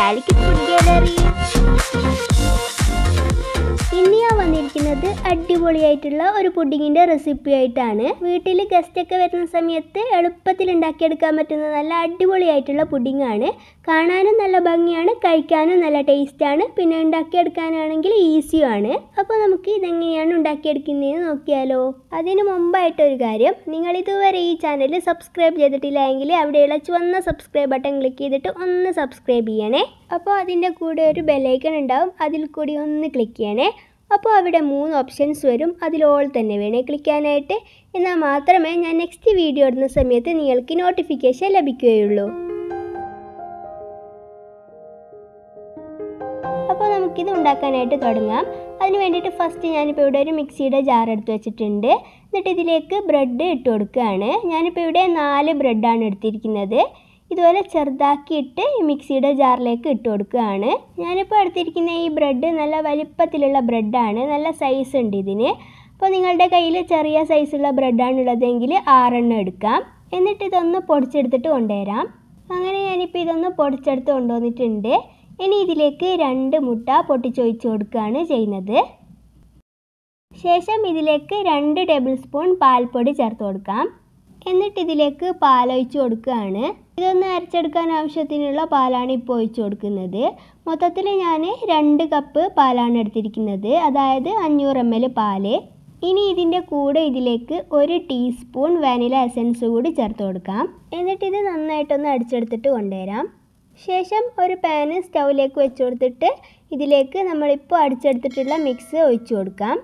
Calicut food gallery ഇന്ന് ഞാൻ വന്നിരിക്കുന്നത് അടിപൊളിയായിട്ടുള്ള ഒരു പുഡിങ്ങിൻ്റെ റെസിപ്പി ആയിട്ടാണ് വീട്ടിൽ ഗസ്റ്റ് ഒക്കെ വരുന്ന സമയത്ത് എളുപ്പത്തിൽ ഉണ്ടാക്കിയെടുക്കാൻ പറ്റുന്ന നല്ല അടിപൊളിയായിട്ടുള്ള പുഡിംഗ് ആണ് കാണാനും നല്ല ഭംഗിയാണ് കഴിക്കാനും നല്ല ടേസ്റ്റാണ് പിന്നെ ഉണ്ടാക്കിയെടുക്കാനാണെങ്കിൽ ഈസിയുമാണ് അപ്പോൾ നമുക്ക് ഇതെങ്ങനെയാണ് ഉണ്ടാക്കിയെടുക്കുന്നതെന്ന് നോക്കിയാലോ അതിന് മുമ്പായിട്ടൊരു കാര്യം നിങ്ങൾ ഇതുവരെ ഈ ചാനൽ സബ്സ്ക്രൈബ് ചെയ്തിട്ടില്ല എങ്കിൽ അവിടെയുള്ള ചുവന്ന സബ്സ്ക്രൈബ് ബട്ടൺ ക്ലിക്ക് ചെയ്തിട്ട് ഒന്ന് സബ്സ്ക്രൈബ് ചെയ്യണേ അപ്പോൾ അതിൻ്റെ കൂടെ ഒരു ബെലൈക്കൺ ഉണ്ടാവും അതിൽ കൂടി ഒന്ന് ക്ലിക്ക് ചെയ്യണേ അപ്പോൾ അവിടെ മൂന്ന് ഓപ്ഷൻസ് വരും അതിൽ ഓൾ തന്നെ വേണേ ക്ലിക്ക് ചെയ്യാനായിട്ട് എന്നാൽ മാത്രമേ ഞാൻ നെക്സ്റ്റ് വീഡിയോ ഇടുന്ന സമയത്ത് നിങ്ങൾക്ക് നോട്ടിഫിക്കേഷൻ ലഭിക്കുകയുള്ളൂ അപ്പോൾ നമുക്കിത് ഉണ്ടാക്കാനായിട്ട് തുടങ്ങാം അതിന് വേണ്ടിയിട്ട് ഫസ്റ്റ് ഞാനിപ്പോൾ ഇവിടെ ഒരു മിക്സിയുടെ ജാർ എടുത്ത് വെച്ചിട്ടുണ്ട് എന്നിട്ട് ഇതിലേക്ക് ബ്രെഡ് ഇട്ട് കൊടുക്കുകയാണ് ഞാനിപ്പോൾ ഇവിടെ നാല് ബ്രെഡാണ് എടുത്തിരിക്കുന്നത് ഇതുപോലെ ചെറുതാക്കിയിട്ട് ഈ മിക്സിയുടെ ജാറിലേക്ക് ഇട്ട് കൊടുക്കുകയാണ് ഞാനിപ്പോൾ എടുത്തിരിക്കുന്ന ഈ ബ്രെഡ് നല്ല വലിപ്പത്തിലുള്ള ബ്രെഡാണ് നല്ല സൈസ് ഉണ്ട് ഇതിന് അപ്പോൾ നിങ്ങളുടെ കയ്യിൽ ചെറിയ സൈസുള്ള ബ്രെഡാണ് ഉള്ളതെങ്കിൽ ആറെണ്ണം എടുക്കാം എന്നിട്ട് ഇതൊന്ന് പൊടിച്ചെടുത്തിട്ട് കൊണ്ടുവരാം അങ്ങനെ ഞാനിപ്പോൾ ഇതൊന്ന് പൊടിച്ചെടുത്ത് കൊണ്ടുവന്നിട്ടുണ്ട് ഇനി ഇതിലേക്ക് രണ്ട് മുട്ട പൊട്ടിച്ചൊഴിച്ച് കൊടുക്കുകയാണ് ചെയ്യുന്നത് ശേഷം ഇതിലേക്ക് രണ്ട് ടേബിൾ സ്പൂൺ പാൽപ്പൊടി ചേർത്ത് കൊടുക്കാം എന്നിട്ട് ഇതിലേക്ക് പാലൊഴിച്ച് കൊടുക്കുകയാണ് ഇതൊന്ന് അരച്ചെടുക്കാൻ ആവശ്യത്തിനുള്ള പാലാണ് ഇപ്പോൾ ഒഴിച്ച് കൊടുക്കുന്നത് മൊത്തത്തിൽ ഞാൻ രണ്ട് കപ്പ് പാലാണ് എടുത്തിരിക്കുന്നത് അതായത് അഞ്ഞൂറ് എം എൽ പാല് ഇനി ഇതിൻ്റെ കൂടെ ഇതിലേക്ക് ഒരു ടീസ്പൂൺ വാനില എസൻസ് കൂടി ചേർത്ത് കൊടുക്കാം എന്നിട്ട് ഇത് നന്നായിട്ടൊന്ന് അടിച്ചെടുത്തിട്ട് കൊണ്ടുവരാം ശേഷം ഒരു പാന് സ്റ്റൗവിലേക്ക് വെച്ച് കൊടുത്തിട്ട് ഇതിലേക്ക് നമ്മളിപ്പോൾ അടിച്ചെടുത്തിട്ടുള്ള മിക്സ് ഒഴിച്ചു കൊടുക്കാം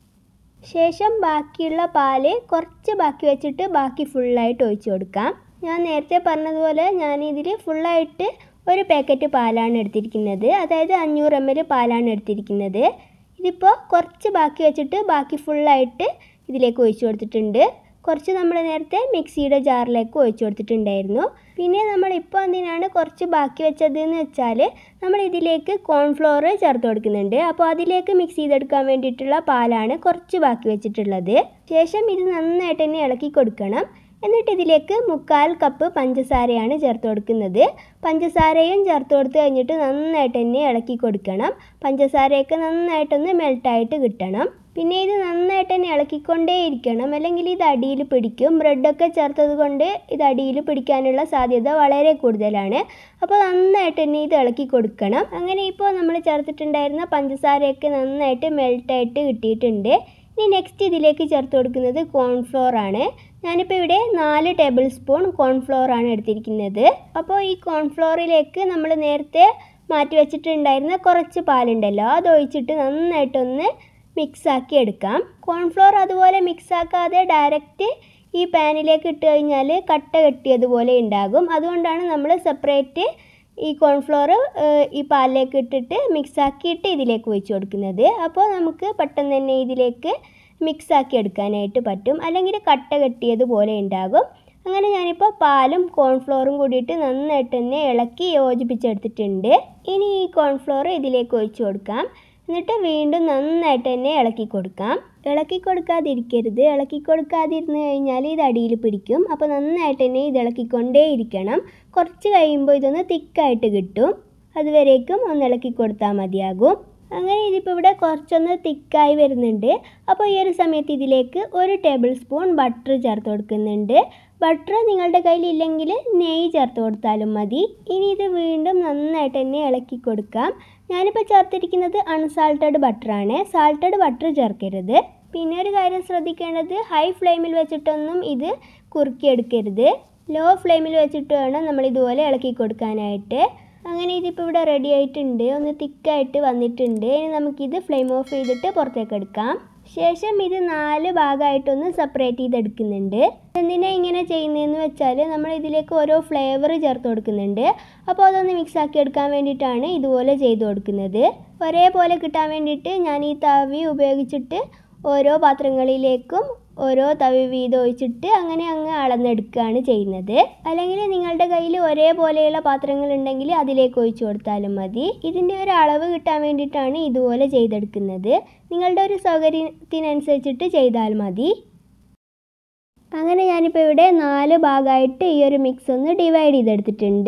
ശേഷം ബാക്കിയുള്ള പാല് കുറച്ച് ബാക്കി വെച്ചിട്ട് ബാക്കി ഫുള്ളായിട്ട് ഒഴിച്ചു കൊടുക്കാം ഞാൻ നേരത്തെ പറഞ്ഞതുപോലെ ഞാൻ ഇതിൽ ഫുള്ളായിട്ട് ഒരു പാക്കറ്റ് പാലാണ് എടുത്തിരിക്കുന്നത് അതായത് അഞ്ഞൂറ് എം എൽ പാലാണ് എടുത്തിരിക്കുന്നത് ഇതിപ്പോൾ കുറച്ച് ബാക്കി വെച്ചിട്ട് ബാക്കി ഫുള്ളായിട്ട് ഇതിലേക്ക് ഒഴിച്ചു കൊടുത്തിട്ടുണ്ട് കുറച്ച് നമ്മൾ നേരത്തെ മിക്സിയുടെ ജാറിലേക്ക് ഒഴിച്ചു കൊടുത്തിട്ടുണ്ടായിരുന്നു പിന്നെ നമ്മളിപ്പോൾ എന്തിനാണ് കുറച്ച് ബാക്കി വെച്ചത് എന്ന് വെച്ചാൽ നമ്മൾ ഇതിലേക്ക് കോൺഫ്ലോർ ചേർത്ത് കൊടുക്കുന്നുണ്ട് അപ്പോൾ അതിലേക്ക് മിക്സ് ചെയ്തെടുക്കാൻ വേണ്ടിയിട്ടുള്ള പാലാണ് കുറച്ച് ബാക്കി വെച്ചിട്ടുള്ളത് ശേഷം ഇത് നന്നായിട്ട് തന്നെ ഇളക്കി കൊടുക്കണം എന്നിട്ട് ഇതിലേക്ക് മുക്കാൽ കപ്പ് പഞ്ചസാരയാണ് ചേർത്ത് കൊടുക്കുന്നത് പഞ്ചസാരയും ചേർത്ത് കൊടുത്ത് കഴിഞ്ഞിട്ട് നന്നായിട്ട് തന്നെ ഇളക്കി കൊടുക്കണം പഞ്ചസാരയൊക്കെ നന്നായിട്ടൊന്ന് മെൽട്ടായിട്ട് കിട്ടണം പിന്നെ ഇത് നന്നായിട്ട് തന്നെ ഇളക്കിക്കൊണ്ടേ ഇരിക്കണം അല്ലെങ്കിൽ ഇത് അടിയിൽ പിടിക്കും ബ്രെഡൊക്കെ ചേർത്തത് കൊണ്ട് ഇത് അടിയിൽ പിടിക്കാനുള്ള സാധ്യത വളരെ കൂടുതലാണ് അപ്പോൾ നന്നായിട്ട് തന്നെ ഇത് ഇളക്കി കൊടുക്കണം അങ്ങനെ ഇപ്പോൾ നമ്മൾ ചേർത്തിട്ടുണ്ടായിരുന്ന പഞ്ചസാരയൊക്കെ നന്നായിട്ട് മെൽട്ടായിട്ട് കിട്ടിയിട്ടുണ്ട് ഇനി നെക്സ്റ്റ് ഇതിലേക്ക് ചേർത്ത് കൊടുക്കുന്നത് കോൺഫ്ലോർ ആണ് ഞാനിപ്പോൾ ഇവിടെ നാല് ടേബിൾ സ്പൂൺ കോൺഫ്ലോർ ആണ് എടുത്തിരിക്കുന്നത് അപ്പോൾ ഈ കോൺഫ്ലോറിലേക്ക് നമ്മൾ നേരത്തെ മാറ്റി വെച്ചിട്ടുണ്ടായിരുന്ന കുറച്ച് പാലുണ്ടല്ലോ അത് ഒഴിച്ചിട്ട് നന്നായിട്ടൊന്ന് മിക്സാക്കി എടുക്കാം കോൺഫ്ലോർ അതുപോലെ മിക്സാക്കാതെ ഡയറക്റ്റ് ഈ പാനിലേക്ക് ഇട്ട് കഴിഞ്ഞാൽ കട്ട കെട്ടിയതുപോലെ ഉണ്ടാകും അതുകൊണ്ടാണ് നമ്മൾ സെപ്പറേറ്റ് ഈ കോൺഫ്ലോർ ഈ പാലിലേക്ക് ഇട്ടിട്ട് മിക്സാക്കിയിട്ട് ഇതിലേക്ക് ഒഴിച്ചു കൊടുക്കുന്നത് അപ്പോൾ നമുക്ക് പെട്ടെന്ന് തന്നെ ഇതിലേക്ക് മിക്സാക്കി എടുക്കാനായിട്ട് പറ്റും അല്ലെങ്കിൽ കട്ട കെട്ടിയതുപോലെ ഉണ്ടാകും അങ്ങനെ ഞാനിപ്പോൾ പാലും കോൺഫ്ലോറും കൂടിയിട്ട് നന്നായിട്ട് തന്നെ ഇളക്കി യോജിപ്പിച്ചെടുത്തിട്ടുണ്ട് ഇനി ഈ കോൺഫ്ലോർ ഇതിലേക്ക് ഒഴിച്ചു കൊടുക്കാം എന്നിട്ട് വീണ്ടും നന്നായിട്ട് തന്നെ ഇളക്കി കൊടുക്കാം ഇളക്കി കൊടുക്കാതിരിക്കരുത് ഇളക്കി കൊടുക്കാതിരുന്ന് കഴിഞ്ഞാൽ ഇത് അടിയിൽ പിടിക്കും അപ്പോൾ നന്നായിട്ട് തന്നെ ഇത് ഇളക്കിക്കൊണ്ടേ ഇരിക്കണം കുറച്ച് കഴിയുമ്പോൾ ഇതൊന്ന് തിക്കായിട്ട് കിട്ടും അതുവരേക്കും ഒന്ന് ഇളക്കി കൊടുത്താൽ മതിയാകും അങ്ങനെ ഇതിപ്പോൾ ഇവിടെ കുറച്ചൊന്ന് തിക്കായി വരുന്നുണ്ട് അപ്പോൾ ഈ ഒരു സമയത്ത് ഇതിലേക്ക് ഒരു ടേബിൾ സ്പൂൺ ബട്ടർ ചേർത്ത് കൊടുക്കുന്നുണ്ട് ബട്ടർ നിങ്ങളുടെ കയ്യിൽ ഇല്ലെങ്കിൽ നെയ്യ് ചേർത്ത് കൊടുത്താലും മതി ഇനി ഇത് വീണ്ടും നന്നായിട്ട് തന്നെ ഇളക്കി കൊടുക്കാം ഞാനിപ്പോൾ ചേർത്തിരിക്കുന്നത് അൺസാൾട്ടഡ് ബട്ടറാണ് സാൾട്ടഡ് ബട്ടർ ചേർക്കരുത് പിന്നെ ഒരു കാര്യം ശ്രദ്ധിക്കേണ്ടത് ഹൈ ഫ്ലെയിമിൽ വെച്ചിട്ടൊന്നും ഇത് കുറുക്കിയെടുക്കരുത് ലോ ഫ്ലെയിമിൽ വെച്ചിട്ട് വേണം നമ്മൾ ഇതുപോലെ ഇളക്കി കൊടുക്കാനായിട്ട് അങ്ങനെ ഇതിപ്പോൾ ഇവിടെ റെഡി ആയിട്ടുണ്ട് ഒന്ന് തിക്കായിട്ട് വന്നിട്ടുണ്ട് ഇനി നമുക്കിത് ഫ്ലെയിം ഓഫ് ചെയ്തിട്ട് പുറത്തേക്ക് എടുക്കാം ശേഷം ഇത് നാല് ഭാഗമായിട്ടൊന്ന് സെപ്പറേറ്റ് ചെയ്തെടുക്കുന്നുണ്ട് എന്തിനാ ഇങ്ങനെ ചെയ്യുന്നതെന്ന് വെച്ചാൽ നമ്മൾ ഇതിലേക്ക് ഓരോ ഫ്ലേവർ ചേർത്ത് കൊടുക്കുന്നുണ്ട് അപ്പോൾ അതൊന്ന് മിക്സ് ആക്കി എടുക്കാൻ വേണ്ടിയിട്ടാണ് ഇതുപോലെ ചെയ്ത് കൊടുക്കുന്നത് ഒരേപോലെ കിട്ടാൻ വേണ്ടിയിട്ട് ഞാൻ ഈ തവി ഉപയോഗിച്ചിട്ട് ഓരോ പാത്രങ്ങളിലേക്കും ഓരോ തവി വീതം ഒഴിച്ചിട്ട് അങ്ങനെ അങ്ങ് അളന്നെടുക്കുകയാണ് ചെയ്യുന്നത് അല്ലെങ്കിൽ നിങ്ങളുടെ കയ്യിൽ ഒരേപോലെയുള്ള പാത്രങ്ങൾ ഉണ്ടെങ്കിൽ അതിലേക്ക് ഒഴിച്ചു കൊടുത്താലും മതി ഇതിൻ്റെ ഒരു അളവ് കിട്ടാൻ വേണ്ടിയിട്ടാണ് ഇതുപോലെ ചെയ്തെടുക്കുന്നത് നിങ്ങളുടെ ഒരു സൗകര്യത്തിനനുസരിച്ചിട്ട് ചെയ്താൽ മതി അങ്ങനെ ഞാനിപ്പോൾ ഇവിടെ നാല് ഭാഗമായിട്ട് ഈ ഒരു മിക്സ് ഒന്ന് ഡിവൈഡ് ചെയ്തെടുത്തിട്ടുണ്ട്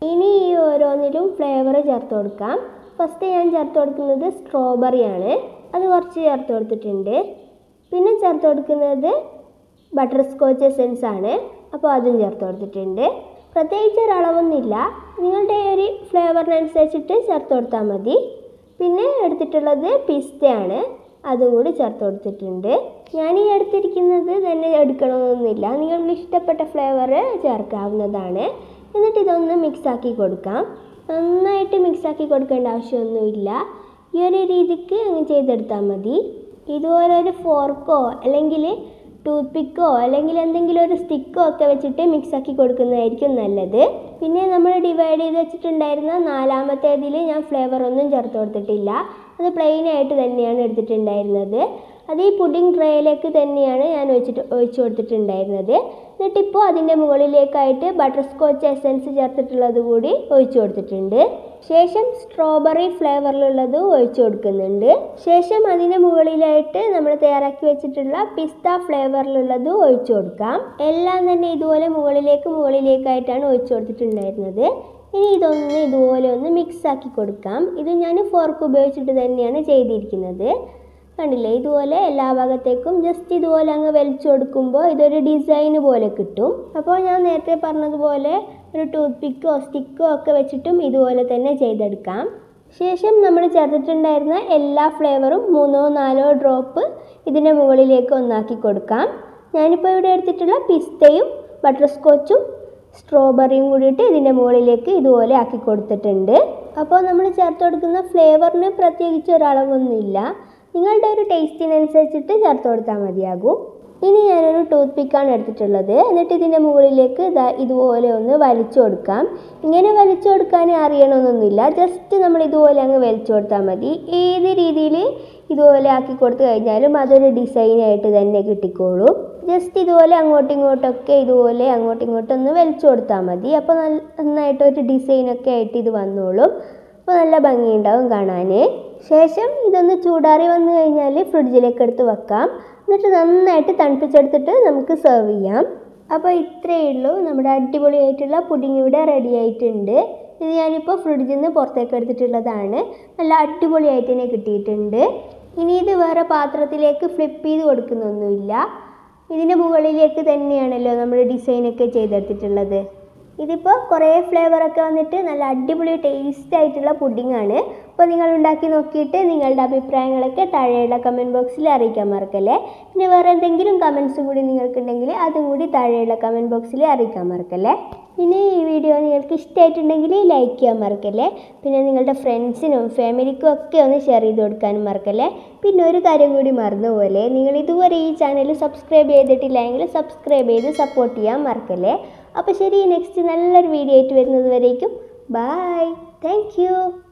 ഇനി ഈ ഓരോന്നിലും ഫ്ലേവർ ചേർത്ത് കൊടുക്കാം ഫസ്റ്റ് ഞാൻ ചേർത്ത് കൊടുക്കുന്നത് സ്ട്രോബെറി ആണ് അത് കുറച്ച് ചേർത്ത് കൊടുത്തിട്ടുണ്ട് പിന്നെ ചേർത്ത് കൊടുക്കുന്നത് ബട്ടർ സ്കോച്ച് എസെൻസ് ആണ് അപ്പോൾ അതും ചേർത്ത് കൊടുത്തിട്ടുണ്ട് പ്രത്യേകിച്ച് ഒരളവൊന്നുമില്ല നിങ്ങളുടെ ഒരു ഫ്ലേവറിനനുസരിച്ചിട്ട് ചേർത്ത് കൊടുത്താൽ മതി പിന്നെ എടുത്തിട്ടുള്ളത് പിസ്തയാണ് അതും കൂടി ചേർത്ത് കൊടുത്തിട്ടുണ്ട് ഞാൻ ഈ എടുത്തിരിക്കുന്നത് തന്നെ എടുക്കണമെന്നൊന്നുമില്ല നിങ്ങൾക്ക് ഇഷ്ടപ്പെട്ട ഫ്ലേവർ ചേർക്കാവുന്നതാണ് എന്നിട്ട് ഇതൊന്ന് മിക്സ് ആക്കി കൊടുക്കാം നന്നായിട്ട് മിക്സ് ആക്കി കൊടുക്കേണ്ട ആവശ്യമൊന്നുമില്ല ഈ ഒരു രീതിക്ക് അങ്ങ് ചെയ്തെടുത്താൽ മതി ഇതുപോലെ ഒരു ഫോർക്കോ അല്ലെങ്കിൽ ടൂത്ത് പിക്കോ അല്ലെങ്കിൽ എന്തെങ്കിലും ഒരു സ്റ്റിക്കോ ഒക്കെ വെച്ചിട്ട് മിക്സ് ആക്കി കൊടുക്കുന്നതായിരിക്കും നല്ലത് പിന്നെ നമ്മൾ ഡിവൈഡ് ചെയ്ത് വെച്ചിട്ടുണ്ടായിരുന്ന നാലാമത്തേതിൽ ഞാൻ ഫ്ലേവർ ഒന്നും ചേർത്ത് കൊടുത്തിട്ടില്ല അത് പ്ലെയിൻ ആയിട്ട് തന്നെയാണ് എടുത്തിട്ടുണ്ടായിരുന്നത് അത് ഈ പുഡിംഗ് ട്രേയിലേക്ക് തന്നെയാണ് ഞാൻ ഒഴിച്ചിട്ട് ഒഴിച്ചു കൊടുത്തിട്ടുണ്ടായിരുന്നത് എന്നിട്ടിപ്പോൾ അതിൻ്റെ മുകളിലേക്കായിട്ട് ബട്ടർ സ്കോച്ച് എസൻസ് ചേർത്തിട്ടുള്ളത് കൂടി ഒഴിച്ചു കൊടുത്തിട്ടുണ്ട് ശേഷം സ്ട്രോബെറി ഫ്ലേവറിലുള്ളത് ഒഴിച്ചു കൊടുക്കുന്നുണ്ട് ശേഷം അതിന് മുകളിലായിട്ട് നമ്മൾ തയ്യാറാക്കി വെച്ചിട്ടുള്ള പിസ്ത ഫ്ലേവറിലുള്ളത് ഒഴിച്ചു കൊടുക്കാം എല്ലാം തന്നെ ഇതുപോലെ മുകളിലേക്ക് മുകളിലേക്കായിട്ടാണ് ഒഴിച്ചു കൊടുത്തിട്ടുണ്ടായിരുന്നത് ഇനി ഇതൊന്ന് ഇതുപോലെ ഒന്ന് മിക്സ് ആക്കി കൊടുക്കാം ഇത് ഞാൻ ഫോർക്ക് ഉപയോഗിച്ചിട്ട് തന്നെയാണ് ചെയ്തിരിക്കുന്നത് കണ്ടില്ലേ ഇതുപോലെ എല്ലാ ഭാഗത്തേക്കും ജസ്റ്റ് ഇതുപോലെ അങ്ങ് വലിച്ചു കൊടുക്കുമ്പോൾ ഇതൊരു ഡിസൈൻ പോലെ കിട്ടും അപ്പോൾ ഞാൻ നേരത്തെ പറഞ്ഞതുപോലെ ഒരു ടൂത്ത് പിക്കോ സ്റ്റിക്കോ ഒക്കെ വെച്ചിട്ടും ഇതുപോലെ തന്നെ ചെയ്തെടുക്കാം ശേഷം നമ്മൾ ചേർത്തിട്ടുണ്ടായിരുന്ന എല്ലാ ഫ്ലേവറും മൂന്നോ നാലോ ഡ്രോപ്പ് ഇതിൻ്റെ മുകളിലേക്ക് ഒന്നാക്കി കൊടുക്കാം ഞാനിപ്പോൾ ഇവിടെ എടുത്തിട്ടുള്ള പിസ്തയും ബട്ടർ സ്കോച്ചും സ്ട്രോബെറിയും കൂടിയിട്ട് ഇതിൻ്റെ മുകളിലേക്ക് ഇതുപോലെ ആക്കി കൊടുത്തിട്ടുണ്ട് അപ്പോൾ നമ്മൾ ചേർത്ത് കൊടുക്കുന്ന ഫ്ലേവറിന് പ്രത്യേകിച്ച് ഒരളവൊന്നുമില്ല നിങ്ങളുടെ ഒരു ടേസ്റ്റിനനുസരിച്ചിട്ട് ചേർത്ത് കൊടുത്താൽ മതിയാകും ഇനി ഞാനൊരു ടൂത്ത് പിക്കാണ് എടുത്തിട്ടുള്ളത് എന്നിട്ട് ഇതിൻ്റെ മുകളിലേക്ക് ഇതാ ഇതുപോലെ ഒന്ന് വലിച്ചു കൊടുക്കാം ഇങ്ങനെ വലിച്ചു കൊടുക്കാൻ അറിയണമെന്നൊന്നുമില്ല ജസ്റ്റ് നമ്മൾ ഇതുപോലെ അങ്ങ് വലിച്ചു കൊടുത്താൽ മതി ഏത് രീതിയിൽ ഇതുപോലെ ആക്കി കൊടുത്തു കഴിഞ്ഞാലും അതൊരു ഡിസൈനായിട്ട് തന്നെ കിട്ടിക്കോളും ജസ്റ്റ് ഇതുപോലെ അങ്ങോട്ടും ഇങ്ങോട്ടൊക്കെ ഇതുപോലെ അങ്ങോട്ടും ഇങ്ങോട്ടും ഒന്ന് വലിച്ചു കൊടുത്താൽ മതി അപ്പോൾ നല്ല നന്നായിട്ട് ഒരു ഡിസൈനൊക്കെ ആയിട്ട് ഇത് വന്നോളും അപ്പോൾ നല്ല ഭംഗിയുണ്ടാവും കാണാൻ ശേഷം ഇതൊന്ന് ചൂടാറി വന്നു കഴിഞ്ഞാൽ ഫ്രിഡ്ജിലേക്ക് എടുത്ത് വെക്കാം എന്നിട്ട് നന്നായിട്ട് തണുപ്പിച്ചെടുത്തിട്ട് നമുക്ക് സെർവ് ചെയ്യാം അപ്പോൾ ഇത്രയേ ഉള്ളൂ നമ്മുടെ അടിപൊളിയായിട്ടുള്ള പുഡിംഗ് ഇവിടെ റെഡി ആയിട്ടുണ്ട് ഇത് ഞാനിപ്പോൾ ഫ്രിഡ്ജിൽ നിന്ന് പുറത്തേക്ക് എടുത്തിട്ടുള്ളതാണ് നല്ല അടിപൊളിയായിട്ട് തന്നെ കിട്ടിയിട്ടുണ്ട് ഇനി ഇത് വേറെ പാത്രത്തിലേക്ക് ഫ്ലിപ്പ് ചെയ്ത് കൊടുക്കുന്നൊന്നുമില്ല ഇതിൻ്റെ മുകളിലേക്ക് തന്നെയാണല്ലോ നമ്മൾ ഡിസൈനൊക്കെ ചെയ്തെടുത്തിട്ടുള്ളത് ഇതിപ്പോൾ കുറേ ഫ്ലേവറൊക്കെ വന്നിട്ട് നല്ല അടിപൊളി ടേസ്റ്റ് ആയിട്ടുള്ള പുഡിംഗ് ആണ് അപ്പോൾ നിങ്ങൾ ഉണ്ടാക്കി നോക്കിയിട്ട് നിങ്ങളുടെ അഭിപ്രായങ്ങളൊക്കെ താഴെയുള്ള കമൻറ്റ് ബോക്സിൽ അറിയിക്കാൻ മറക്കല്ലേ പിന്നെ വേറെ എന്തെങ്കിലും കമൻസ് കൂടി നിങ്ങൾക്കുണ്ടെങ്കിൽ അതും കൂടി താഴെയുള്ള കമൻറ്റ് ബോക്സിൽ അറിയിക്കാൻ മറക്കല്ലേ പിന്നെ ഈ വീഡിയോ നിങ്ങൾക്ക് ഇഷ്ടമായിട്ടുണ്ടെങ്കിൽ ലൈക്ക് ചെയ്യാൻ മറക്കല്ലേ പിന്നെ നിങ്ങളുടെ ഫ്രണ്ട്സിനും ഫാമിലിക്കും ഒക്കെ ഒന്ന് ഷെയർ ചെയ്ത് കൊടുക്കാനും മറക്കല്ലേ പിന്നെ ഒരു കാര്യം കൂടി മറന്നുപോലെ നിങ്ങൾ ഇതുവരെ ഈ ചാനൽ സബ്സ്ക്രൈബ് ചെയ്തിട്ടില്ല എങ്കിൽ സബ്സ്ക്രൈബ് ചെയ്ത് സപ്പോർട്ട് ചെയ്യാൻ മറക്കല്ലേ അപ്പോൾ ശരി നെക്സ്റ്റ് നല്ലൊരു വീഡിയോ ആയിട്ട് വരുന്നത് വരേക്കും ബായ് താങ്ക്